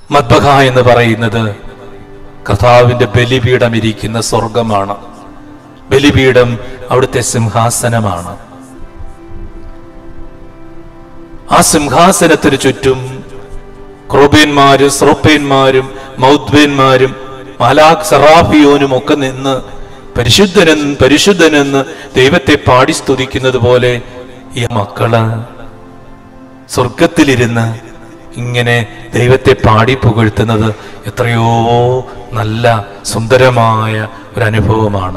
മദ്ബഹ എന്ന് പറയുന്നത് കർത്താവിന്റെ ബലിപീഠം ഇരിക്കുന്ന സ്വർഗമാണ് ബലിപീഠം അവിടുത്തെ സിംഹാസനമാണ് ആ സിംഹാസനത്തിന് ചുറ്റും ക്രോബേന്മാരും സ്രോപ്പേന്മാരും മൗദ്വേന്മാരും മാലാഖ് സറാഫിയോനും ഒക്കെ നിന്ന് പരിശുദ്ധനെന്ന് പരിശുദ്ധനെന്ന് ദൈവത്തെ പാടി സ്തുതിക്കുന്നത് പോലെ ഈ മക്കള് സ്വർഗത്തിലിരുന്ന് ഇങ്ങനെ ദൈവത്തെ പാടി പുകഴ്ത്തുന്നത് എത്രയോ നല്ല സുന്ദരമായ ഒരു അനുഭവമാണ്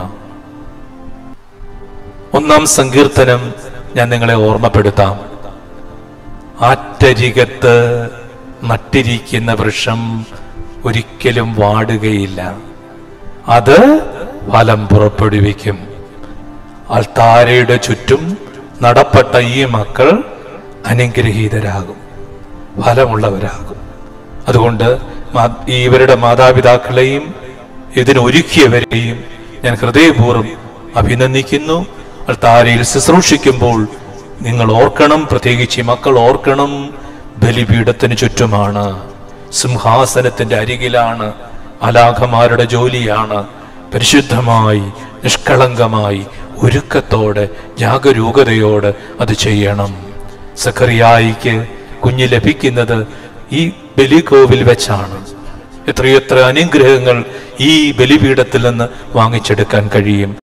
ഒന്നാം സങ്കീർത്തനം ഞാൻ നിങ്ങളെ ഓർമ്മപ്പെടുത്താം ആറ്റരികത്ത് നട്ടിരിക്കുന്ന വൃക്ഷം ഒരിക്കലും വാടുകയില്ല അത് ഫലം പുറപ്പെടുവിക്കും അൾത്താരയുടെ ചുറ്റും നടപ്പെട്ട ഈ മക്കൾ അനുഗ്രഹീതരാകും ഫലമുള്ളവരാകും അതുകൊണ്ട് മാ- ഈ ഇവരുടെ മാതാപിതാക്കളെയും ഇതിനൊരുക്കിയവരെയും ഞാൻ ഹൃദയപൂർവ്വം അഭിനന്ദിക്കുന്നു അൾത്താരയിൽ ശുശ്രൂഷിക്കുമ്പോൾ നിങ്ങൾ ഓർക്കണം പ്രത്യേകിച്ച് ഈ മക്കൾ ഓർക്കണം ബലിപീഠത്തിന് ചുറ്റുമാണ് സിംഹാസനത്തിന്റെ അരികിലാണ് അലാഖമാരുടെ ജോലിയാണ് പരിശുദ്ധമായി നിഷ്കളങ്കമായി ഒരുക്കത്തോടെ ജാഗരൂകതയോടെ അത് ചെയ്യണം സഖറിയായിക്ക് കുഞ്ഞ് ലഭിക്കുന്നത് ഈ ബലികോവിൽ വെച്ചാണ് എത്രയെത്ര അനുഗ്രഹങ്ങൾ ഈ ബലിപീഠത്തിൽ നിന്ന് വാങ്ങിച്ചെടുക്കാൻ കഴിയും